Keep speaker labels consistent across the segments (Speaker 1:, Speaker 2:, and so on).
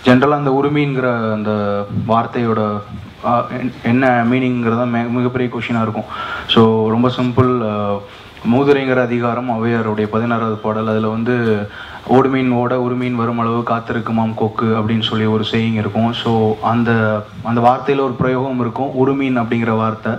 Speaker 1: ஜென்ரலாக அந்த உரிமைங்கிற அந்த வார்த்தையோட ஆஹ், என்- என்ன மீனிங்கிறத மே மிகப்பெரிய கொஷினாக இருக்கும் ஸோ ரொம்ப சிம்பிள் மூதுரைங்கிற அதிகாரம் ஔவையாருடைய பதினாறாவது பாடல் அதில் வந்து ஓடுமீன் ஓட உரிமீன் வரும் அளவு காத்திருக்குமாம் கொக்கு அப்படின்னு சொல்லி ஒரு செய்யிங் இருக்கும் ஸோ அந்த அந்த வார்த்தையில் ஒரு பிரயோகம் இருக்கும் உருமீன் அப்படிங்கிற வார்த்தை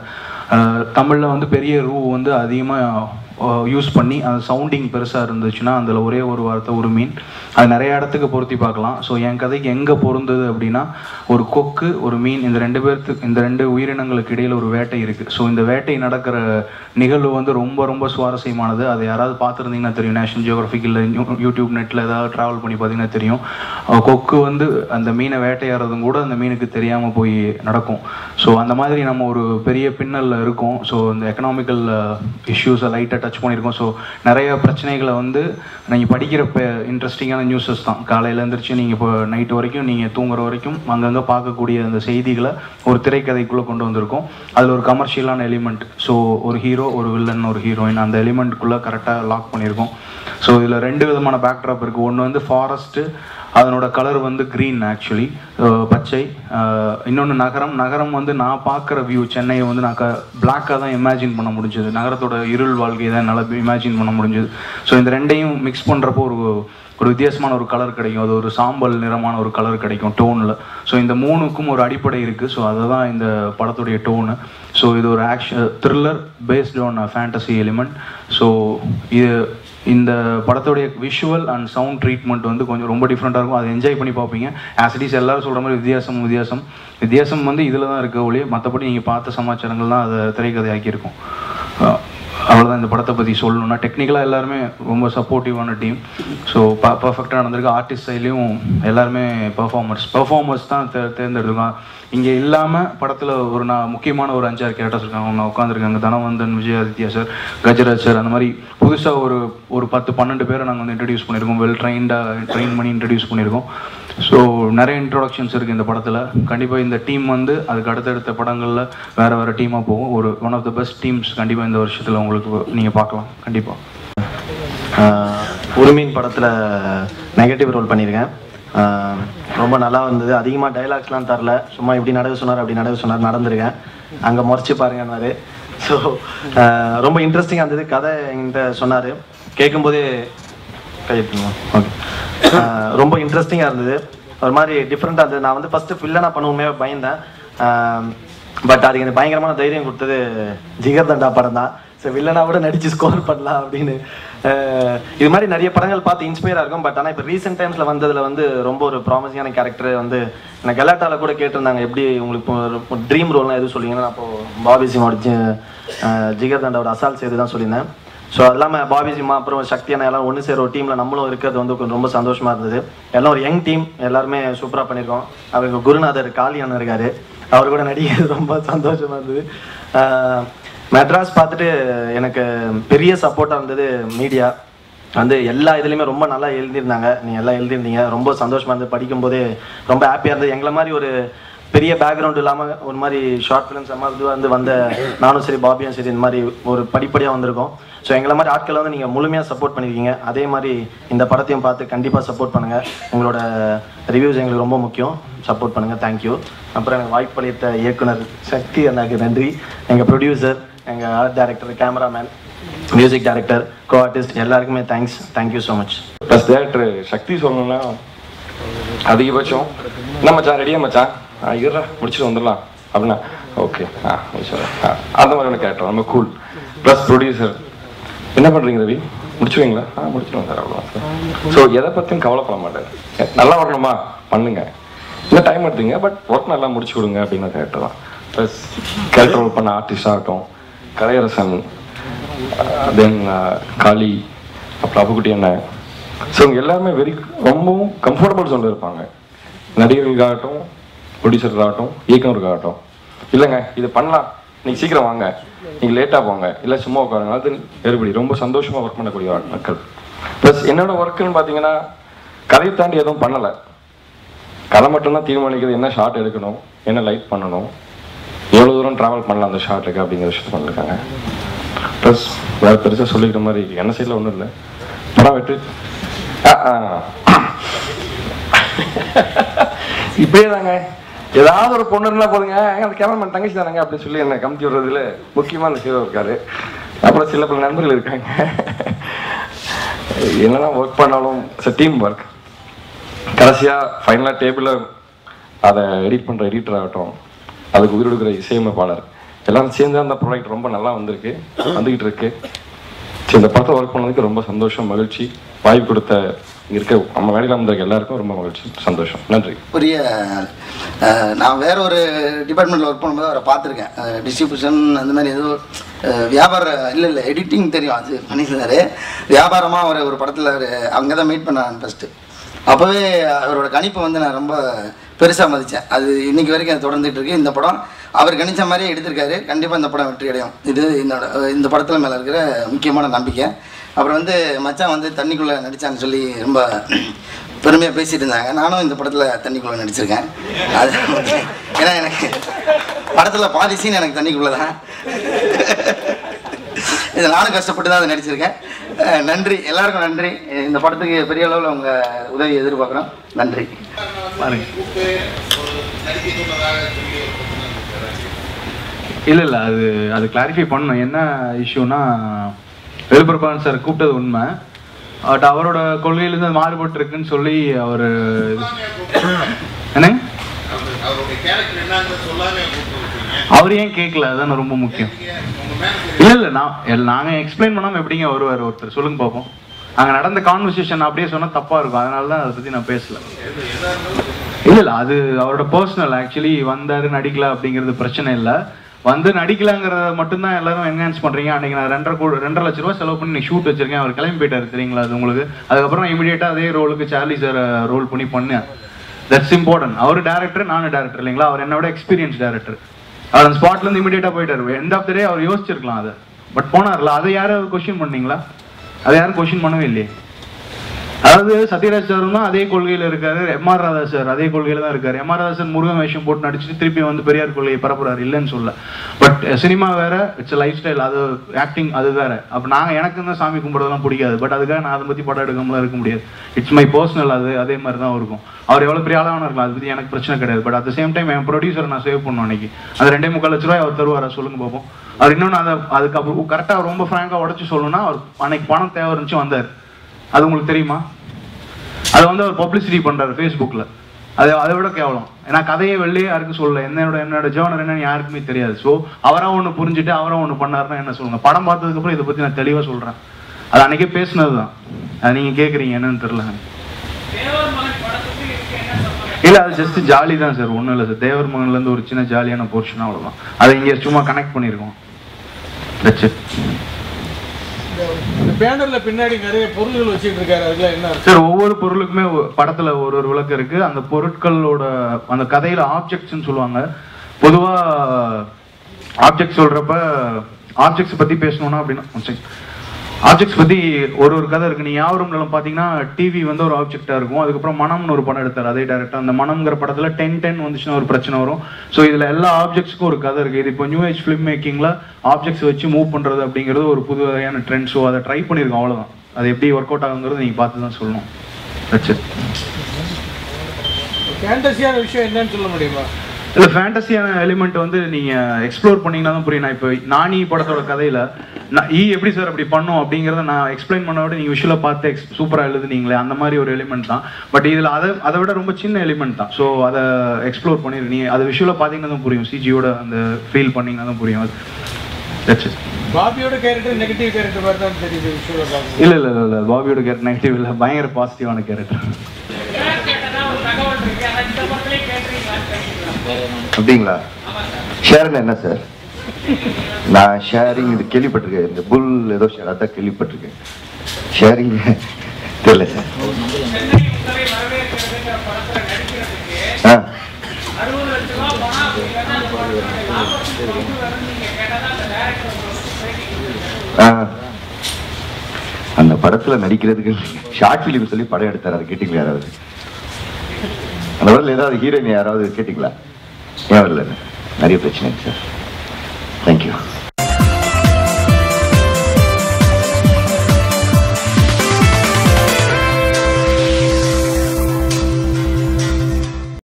Speaker 1: தமிழில் வந்து பெரிய ரூ வந்து அதிகமாக யூஸ் பண்ணி அந்த சவுண்டிங் பெருசாக இருந்துச்சுன்னா அதில் ஒரே ஒரு வார்த்தை ஒரு மீன் அது நிறைய இடத்துக்கு பொருத்தி பார்க்கலாம் ஸோ என் கதைக்கு எங்கே பொருந்தது அப்படின்னா ஒரு கொக்கு ஒரு மீன் இந்த ரெண்டு பேர்த்துக்கு இந்த ரெண்டு உயிரினங்களுக்கு இடையில் ஒரு வேட்டை இருக்குது ஸோ இந்த வேட்டை நடக்கிற நிகழ்வு வந்து ரொம்ப ரொம்ப சுவாரஸ்யமானது அதை யாராவது பார்த்துருந்தீங்கன்னா தெரியும் நேஷனல் ஜியோகிராஃபிக் இல்லை யூடியூப் நெட்டில் ஏதாவது ட்ராவல் பண்ணி பார்த்தீங்கன்னா தெரியும் அஹ் கொக்கு வந்து அந்த மீனை வேட்டையாடுறதும் கூட அந்த மீனுக்கு தெரியாமல் போய் நடக்கும் ஸோ அந்த மாதிரி நம்ம ஒரு பெரிய பின்னல்ல இருக்கோம் ஸோ இந்த எக்கனாமிக்கல் இஷ்யூஸை லைட்டாக டச் பண்ணியிருக்கோம் ஸோ நிறைய பிரச்சனைகளை வந்து நீங்கள் படிக்கிற இன்ட்ரெஸ்டிங்கான நியூஸஸ் தான் காலையில் எழுந்திரிச்சு நீங்கள் இப்போ நைட்டு வரைக்கும் நீங்கள் தூங்குற வரைக்கும் அங்கங்கே பார்க்கக்கூடிய அந்த செய்திகளை ஒரு திரைக்கதைக்குள்ளே கொண்டு வந்திருக்கோம் அதில் ஒரு கமர்ஷியலான எலிமெண்ட் ஸோ ஒரு ஹீரோ ஒரு வில்லன் ஒரு ஹீரோயின் அந்த எலிமெண்ட்டுக்குள்ளே கரெக்டாக லாக் பண்ணியிருக்கோம் ஸோ இதில் ரெண்டு விதமான பேக்ட்ராப் இருக்குது ஒன்று வந்து ஃபாரஸ்ட்டு அதனோட கலர் வந்து க்ரீன் ஆக்சுவலி பச்சை இன்னொன்று நகரம் நகரம் வந்து நான் பார்க்குற வியூ சென்னையை வந்து நான் க பிளாக்காக தான் இமேஜின் பண்ண முடிஞ்சது நகரத்தோட இருள் வாழ்க்கையை தான் என்னால் இமேஜின் பண்ண முடிஞ்சது ஸோ இந்த ரெண்டையும் மிக்ஸ் பண்ணுறப்போ ஒரு ஒரு வித்தியாசமான ஒரு கலர் கிடைக்கும் அது ஒரு சாம்பல் நிறமான ஒரு கலர் கிடைக்கும் டோனில் ஸோ இந்த மூணுக்கும் ஒரு அடிப்படை இருக்குது ஸோ அதுதான் இந்த படத்துடைய டோனு ஸோ இது ஒரு action thriller based on fantasy element so இது இந்த படத்துடைய விஷுவல் அண்ட் சவுண்ட் ட்ரீட்மெண்ட் வந்து கொஞ்சம் ரொம்ப டிஃப்ரெண்ட்டாக இருக்கும் அதை என்ஜாய் பண்ணி பார்ப்பீங்க ஆஸ் இட் இஸ் எல்லாரும் சொல்கிற மாதிரி வித்தியாசம் வித்தியாசம் வித்தியாசம் வந்து இதில் தான் இருக்க ஒழிய மற்றபடி நீங்கள் பார்த்த சமாச்சாரங்கள் தான் அதை திரைக்கதை ஆக்கியிருக்கும் அஹ் அவ்வளோதான் இந்த படத்தை பற்றி சொல்லணும்னா டெக்னிக்கலாக எல்லாருமே ரொம்ப சப்போர்ட்டிவான டீம் ஸோ ப பர்ஃபெக்டாக நடந்திருக்கு ஆர்டிஸ்ட் சைட்லேயும் எல்லாருமே பர்ஃபார்மர்ஸ் பர்ஃபார்மர்ஸ் தான் தே தேர்ந்தெடுத்துருக்காங்க இங்கே இல்லாமல் படத்தில் ஒரு நான் முக்கியமான ஒரு அஞ்சாறு கேரக்டர்ஸ் இருக்காங்க அவங்க உட்காந்துருக்காங்க தனவந்தன் விஜயாதித்யா சார் கஜராஜ் சார் அந்த மாதிரி புதுசாக ஒரு ஒரு பத்து பன்னெண்டு பேரை நாங்கள் வந்து இன்ட்ரடியூஸ் பண்ணியிருக்கோம் வெல் ட்ரைன்டாக ட்ரெயின் பண்ணி இன்ட்ரடியூஸ் பண்ணியிருக்கோம் ஸோ நிறைய இன்ட்ரோடக்ஷன்ஸ் இருக்குது இந்த படத்தில் கண்டிப்பாக இந்த டீம் வந்து அதுக்கு அடுத்தடுத்த படங்களில் வேறு வேறு டீமாக போகும் ஒரு one of the best teams கண்டிப்பாக இந்த வருஷத்தில் உங்களுக்கு நீங்கள் பார்க்கலாம் கண்டிப்பாக
Speaker 2: ஆஹ் உருமீன் படத்தில் நெகட்டிவ் ரோல் பண்ணியிருக்கேன் ஆஹ் ரொம்ப நல்லா வந்தது அதிகமாக டைலாக்ஸ்லாம் தரல சும்மா இப்படி நடக்க சொன்னார் அப்படி நடக்க சொன்னார் நடந்திருக்கேன் அங்கே முறைச்சி பாருங்கன்னாரு ஸோ ரொம்ப இன்ட்ரெஸ்டிங்காக இருந்தது கதை என்கிட்ட சொன்னார் கேட்கும்போதே கையெழுத்துமா ஓகே ரொம்ப இன்ட்ரெஸ்டிங்காக இருந்தது ஒரு மாதிரி டிஃப்ரெண்ட்டாக இருந்தது நான் வந்து ஃபஸ்ட்டு ஃபில்லனாக பண்ணுவோமே பயந்தேன் பட் அதுக்கு எனக்கு பயங்கரமான தைரியம் கொடுத்தது ஜிகர் தண்டா படம் தான் ஸோ வில்லனா கூட நடிச்சு ஸ்கோர் பண்ணலாம் அப்படின்னு அஹ் இது மாதிரி நிறைய படங்கள் பார்த்து இன்ஸ்பயராக இருக்கும் பட் ஆனால் இப்போ ரீசெண்ட் டைம்ஸில் வந்ததில் வந்து ரொம்ப ஒரு ப்ராமிசிங்கான கேரக்டர் வந்து எனக்கு கலாட்டால கூட கேட்டிருந்தாங்க எப்படி உங்களுக்கு ட்ரீம் ரோல்லாம் எதுவும் சொல்லிங்கன்னா நான் அப்போது பாபி சிமாவோட ஜி- அஹ் ஜிகர் தண்டாவோட அசால் செய்து தான் சொல்லியிருந்தேன் ஸோ அது இல்லாமல் பாபி சிம்மா அப்புறம் சக்தி அண்ணா எல்லாம் ஒன்று சேர ஒரு டீமில் நம்மளும் இருக்கிறது வந்து கொஞ்சம் ரொம்ப சந்தோஷமாக இருந்தது எல்லாம் ஒரு யங் டீம் எல்லாருமே சூப்பராக பண்ணியிருக்கோம் அவங்க குருநாதர் காளி அண்ணன் இருக்காரு அவர் கூட நடிக்கிறது ரொம்ப சந்தோஷமாக இருந்தது ஆஹ் மெட்ராஸ் பார்த்துட்டு எனக்கு பெரிய சப்போர்ட்டாக இருந்தது மீடியா வந்து எல்லா இதுலேயுமே ரொம்ப நல்லா எழுதியிருந்தாங்க நீங்கள் எல்லாம் எழுதியிருந்தீங்க ரொம்ப சந்தோஷமாக இருந்தது படிக்கும்போதே ரொம்ப ஹாப்பியாக இருந்தது எங்களை மாதிரி ஒரு பெரிய பேக்ரவுண்ட் இல்லாமல் ஒரு மாதிரி ஷார்ட் ஃபிலிம்ஸ் அந்த மாதிரி வந்து வந்த நானும் சரி பாபியும் சரி இந்த மாதிரி ஒரு படிப்படியாக வந்திருக்கோம் ஸோ எங்களை மாதிரி ஆட்களை வந்து நீங்கள் முழுமையாக சப்போர்ட் பண்ணியிருக்கீங்க அதே மாதிரி இந்த படத்தையும் பார்த்து கண்டிப்பாக சப்போர்ட் பண்ணுங்கள் உங்களோட ரிவ்யூஸ் எங்களுக்கு ரொம்ப முக்கியம் சப்போர்ட் பண்ணுங்கள் தேங்க்யூ அப்புறம் எனக்கு வாய்ப்பளித்த இயக்குனர் சக்தி அண்ணாக்கு நன்றி எங்கள் ப்ரொடியூசர் எங்கள் art director cameraman music director co artist எல்லாருக்குமே thanks thank you so much
Speaker 3: plus director Sakthi சொல்லணும்னா அதிகபட்சம் என்ன மச்சான் ரெடியா மச்சான் ஆ இருடா முடிச்சுட்டு வந்துடலாம் அப்படின்னா ஓகே ஆ முடிச்சிடலாம் ஆ அந்த மாதிரியான கேரக்டர் நம்ம கூல் ப்ளஸ் ப்ரொடியூசர் என்ன பண்ணுறீங்க ரவி முடிச்சுவீங்களா ஆ முடிச்சிடுவோம் சார் அவ்வளோ ஸோ எதை பற்றியும் கவலைப்பட மாட்டார் நல்லா வரணுமா பண்ணுங்க இன்னும் டைம் எடுத்துங்க பட் ஒர்க் நல்லா முடிச்சு கொடுங்க அப்படிங்கிற கேரக்டர் தான் ப்ளஸ் கேரக்டர் ஒர்க் பண்ண ஆர்டிஸ்ட் ஆகட்டும் கலையரசன் தென் காளி அப்புறம் அப்புக்குட்டி அண்ணன் ஸோ இவங்க எல்லாருமே வெரி ரொம்பவும் கம்ஃபர்டபுள் ஜோனில் இருப்பாங்க நடிகர்களுக்காகட்டும் ப்ரொடியூசருக்காகட்டும் இயக்குனருக்காகட்டும் இல்லைங்க இது பண்ணலாம் நீங்கள் சீக்கிரம் வாங்க நீங்கள் லேட்டாக போங்க இல்லை சும்மா உட்காருங்க அது வேறுபடி ரொம்ப சந்தோஷமாக ஒர்க் பண்ணக்கூடிய ஆள் மக்கள் ப்ளஸ் என்னோட ஒர்க்குன்னு பார்த்தீங்கன்னா கதையை தாண்டி எதுவும் பண்ணலை கதை மட்டும்தான் தீர்மானிக்கிறது என்ன ஷாட் எடுக்கணும் என்ன லைட் பண்ணணும் எவ்வளோ தூரம் ட்ராவல் பண்ணலாம் அந்த ஷாட்டுக்கு அப்படிங்கிற விஷயத்தை பண்ணிருக்காங்க ப்ளஸ் வேறு பெருசாக சொல்லிக்கிற மாதிரி என்ன சைடில் ஒன்றும் இல்லை படம் வெட்டு ஆ, ஆ. இப்படியே தாங்க ஏதாவது ஒரு பொண்ணு இருந்தா போதுங்க "ஏங்க, அந்த கேமராமேன் தங்கச்சி தானங்க அப்படின்னு சொல்லி என்ன கமிட்டி விடுறதுல முக்கியமான ஹீரோ இருக்காரு அப்புறம் சில பல நண்பர்கள் இருக்காங்க என்னதான் ஒர்க் பண்ணாலும் டீம் ஒர்க் கடைசியாக ஃபைனலாக டேபிளில் அதை எடிட் பண்ணுற எடிட்டர் ஆகட்டும் அதுக்கு உயிர் கொடுக்குற இசையமைப்பாளர் எல்லாரும் சேர்ந்து அந்த ப்ராடக்ட் ரொம்ப நல்லா வந்திருக்கு வந்துக்கிட்டு இருக்கு சரி இந்த படத்தை ஒர்க் பண்ணதுக்கு ரொம்ப சந்தோஷம் மகிழ்ச்சி வாய்ப்பு கொடுத்த இங்க இருக்க நம்ம வேலையில் வந்திருக்க எல்லாருக்கும் ரொம்ப மகிழ்ச்சி சந்தோஷம் நன்றி
Speaker 4: பெரிய ஆள். அஹ், நான் வேற ஒரு டிபார்ட்மெண்ட்டில் ஒர்க் பண்ணும்போது அவரை பார்த்துருக்கேன் டிஸ்ட்ரிபியூஷன் அந்த மாதிரி ஏதோ அஹ், வியாபார இல்லை இல்லை எடிட்டிங் தெரியும் அது பண்ணியிருந்தாரு வியாபாரமாக அவர் ஒரு படத்தில் அவர் அங்கே தான் மீட் பண்ணான் ஃபஸ்ட்டு அப்போவே அவரோட கணிப்பை வந்து நான் ரொம்ப பெருசாக மதித்தேன் அது இன்னைக்கு வரைக்கும் அது தொடர்ந்துட்டு இருக்கு இந்த படம் அவர் கணிச்ச மாதிரியே எடுத்திருக்காரு கண்டிப்பாக இந்த படம் வெற்றி அடையும் இது என்னோட இந்த படத்தில் மேலே இருக்கிற முக்கியமான நம்பிக்கை அப்புறம் வந்து மச்சான் வந்து தண்ணிக்குள்ளே நடிச்சான்னு சொல்லி ரொம்ப பெருமையாக பேசிட்டு இருந்தாங்க நானும் இந்த படத்தில் தண்ணிக்குள்ளே நடிச்சிருக்கேன் அது ஏன்னா எனக்கு படத்தில் பாதி சீன் எனக்கு தண்ணிக்குள்ளே தான் இது நானும் கஷ்டப்பட்டு தான் அதை நடிச்சிருக்கேன் அஹ் நன்றி எல்லாருக்கும் நன்றி இந்த படத்துக்கு பெரிய அளவில் உங்கள் உதவி எதிர்பார்க்குறோம் நன்றி
Speaker 1: பாருங்க இல்ல இல்ல அது அது கிளாரிஃபை பண்ணணும் என்ன இஷ்யூனா வெல்புரப்பான் சார் கூப்பிட்டது உண்மை பட் அவரோட கொள்கையிலேருந்து அது மாறுபட்டு இருக்குன்னு சொல்லி அவர் என்னங்க அவர் ஏன் கேட்கல அதுதான் ரொம்ப முக்கியம் இல்ல இல்ல நான் எல்- நாங்க எக்ஸ்பிளைன் பண்ணாம எப்படிங்க வருவார் ஒருத்தர் சொல்லுங்க பாப்போம் அங்க நடந்த கான்வர்சேஷன் அப்படியே சொன்னா தப்பா இருக்கும் அதனால தான் அதை பத்தி நான் பேசல இல்ல இல்ல அது அவரோட பர்சனல் ஆக்சுவலி வந்தாரு நடிக்கல அப்படிங்கிறது பிரச்சனை இல்ல வந்து நடிக்கலங்கிறத மட்டும்தான் எல்லாரும் என்ஹான்ஸ் பண்றீங்க அன்னைக்கு நான் ரெண்டரை கோடி ரெண்டரை லட்ச ரூபா செலவு பண்ணி ஷூட் வச்சிருக்கேன் அவர் கிளம்பி போயிட்டாரு தெரியுங்களா அது உங்களுக்கு அதுக்கப்புறம் இமீடியட்டா அதே ரோலுக்கு சார்லி சார் ரோல் பண்ணி பண்ணேன் தட்ஸ் இம்பார்ட்டன்ட் அவர் டேரக்டர் நானும் டேரக்டர் இல்லைங்களா அவர் என்னோட எக்ஸ்பீரியன்ஸ் டேரக்டர் அவர் அந்த ஸ்பாட்ல இருந்து இமீடியட்டா போயிட்டாரு எண்ட் ஆஃப் த டே அவர் யோசிச்சிருக்கலாம் அதை பட் போனார்ல அதை யாரும் கொஸ்டின் பண்ணீங்களா அதை யாரும் கொஸ்டின் பண்ணவே இல்லையே அதாவது சத்யராஜ் சாரும் தான் அதே கொள்கையில இருக்காரு எம் ஆர் ராதா சார் அதே கொள்கையில தான் இருக்காரு M R Radha sir Murugan வேஷம் போட்டு நடிச்சுட்டு திருப்பி வந்து பெரியார் கொள்கையை பரப்புறாரு இல்லைன்னு சொல்ல பட் சினிமா வேற இட்ஸ் லைஃப் ஸ்டைல் அது ஆக்டிங் அது வேற அப்ப நாங்க எனக்கு தான் சாமி கும்பிடுறதெல்லாம் பிடிக்காது பட் அதுக்காக நான் அதை பத்தி படம் எடுக்காமலாம் இருக்க முடியாது இட்ஸ் மை பர்சனல் அது அதே மாதிரி தான் இருக்கும் அவர் எவ்வளவு பெரிய ஆளான இருக்கலாம் அதை பத்தி எனக்கு பிரச்சனை கிடையாது பட் அட் சேம் டைம் என் ப்ரொடியூசர் நான் சேவ் பண்ணும் அன்னைக்கு அந்த ரெண்டே முக்கால் லட்ச ரூபாய் அவர் தருவாரா சொல்லுங்க பார்ப்போம் அவர் இன்னொன்று அதை அதுக்கப்புறம் கரெக்டாக ரொம்ப ஃப்ராங்காக உடச்சு சொல்லணும்னா அவர் அன்னைக்கு பணம் தேவை இருந்துச்சு வந்தார் அது உங்களுக்கு தெரியுமா அதை வந்து அவர் பப்ளிசிட்டி பண்றாரு ஃபேஸ்புக்கில் அது அதை விட கேவலம் ஏன்னா கதையை வெளியே யாருக்கும் சொல்லல என்னோட என்னோட ஜேர்னர் என்னன்னு யாருக்குமே தெரியாது ஸோ அவரா ஒன்று புரிஞ்சுட்டு அவரா ஒன்று பண்ணாருன்னா என்ன சொல்லுங்க படம் பார்த்ததுக்கப்புறம் இதை பற்றி நான் தெளிவாக சொல்கிறேன் அது அன்னைக்கே பேசுனது தான் அது நீங்கள் கேட்குறீங்க என்னன்னு தெரில இல்லை அது ஜஸ்ட் ஜாலி தான் சார் ஒன்றும் இல்லை சார் தேவர் மகன்லேருந்து ஒரு சின்ன ஜாலியான போர்ஷன் அவ்வளோதான் அதை இங்கே சும்மா கனெக்ட் பண்ணியிருக்கோம் That's it.
Speaker 5: இந்த பேனர்ல பின்னாடி நிறைய பொருள்கள் வச்சுட்டு இருக்காரு அதுல என்ன அர்த்தம்?
Speaker 1: சார் ஒவ்வொரு பொருளுக்குமே ஒ- படத்துல ஒரு ஒரு விளக்கு இருக்கு அந்த பொருட்களோட அந்த கதையில ஆப்ஜெக்ட்ஸ்னு சொல்லுவாங்க பொதுவா ஆப்ஜெக்ட் சொல்றப்ப ஆப்ஜெக்ட்ஸ் பத்தி பேசணும்னா அப்படின்னா ஆப்ஜெக்ட்ஸ் பத்தி ஒரு ஒரு கதை இருக்கு நீ யாவரும் நிலம் பாத்தீங்கன்னா டிவி வந்து ஒரு ஆப்ஜெக்டா இருக்கும் அதுக்கப்புறம் மனம்னு ஒரு படம் எடுத்தார் அதே டேரக்டர் அந்த மனம்ங்கிற படத்துல டென் டென் வந்துச்சுன்னா ஒரு பிரச்சனை வரும் ஸோ இதுல எல்லா ஆப்ஜெக்ட்ஸ்க்கும் ஒரு கதை இருக்கு இது இப்போ நியூ ஏஜ் ஃபிலிம் மேக்கிங்ல ஆப்ஜெக்ட்ஸ் வச்சு மூவ் பண்றது அப்படிங்கிறது ஒரு புது வகையான ட்ரெண்ட் ஸோ அதை ட்ரை பண்ணியிருக்கோம் அவ்வளவுதான் அது எப்படி ஒர்க் அவுட் ஆகுங்கிறது நீங்க பார்த்து தான் சொல்லணும் That's it.
Speaker 5: ஃபேண்டசியான விஷயம் என்னன்னு சொல்ல முடியுமா
Speaker 1: இல்ல ஃபேண்டசியான எலிமெண்ட் வந்து நீங்க எக்ஸ்ப்ளோர் பண்ணீங்கன்னா தான் புரியும் நான் இப்போ நானி படத்தோட கதையில நான் ஈ எப்படி சார் அப்படி பண்ணும் அப்படிங்கறத நான் எக்ஸ்பிளைன் பண்ண விட நீங்க விஷுவலா பார்த்து எக்ஸ் சூப்பரா எழுதுனீங்களே அந்த மாதிரி ஒரு எலிமெண்ட் தான் பட் இதுல அதை அதை விட ரொம்ப சின்ன எலிமெண்ட் தான் ஸோ அதை எக்ஸ்ப்ளோர் பண்ணிடு நீங்க அதை விஷுவலா பார்த்தீங்கன்னா தான் புரியும் சிஜியோட அந்த ஃபீல் பண்ணீங்கன்னா தான் புரியும் அது That's it.
Speaker 5: பாபியோட கேரக்டர் நெகட்டிவ் கேரக்டர் மாதிரி தான் தெரியுது விஷயம் பார்க்கும்போது
Speaker 1: இல்ல இல்ல இல்ல இல்ல பாபியோட கேரக்டர் நெகட்டிவ் இல்ல பயங்கர பாசிட்டிவான கேரக்டர்
Speaker 6: அப்படிங்களா ஷேர்னு என்ன சார் நான் ஷேரிங் இது கேள்விப்பட்டிருக்கேன் இந்த புல் ஏதோ ஷேர் அதான் கேள்விப்பட்டிருக்கேன் ஷேரிங் தெரியல சார் ஆ ஆ அந்த படத்துல நடிக்கிறதுக்கு ஷார்ட் ஃபிலிம் சொல்லி படம் எடுத்தார் அது கேட்டீங்களா யாராவது அந்த படத்தில் ஏதாவது ஹீரோயின் யாராவது கேட்டிங்களா ஏன் வரல நிறைய பிரச்சனை இருக்கு சார் தேங்க்யூ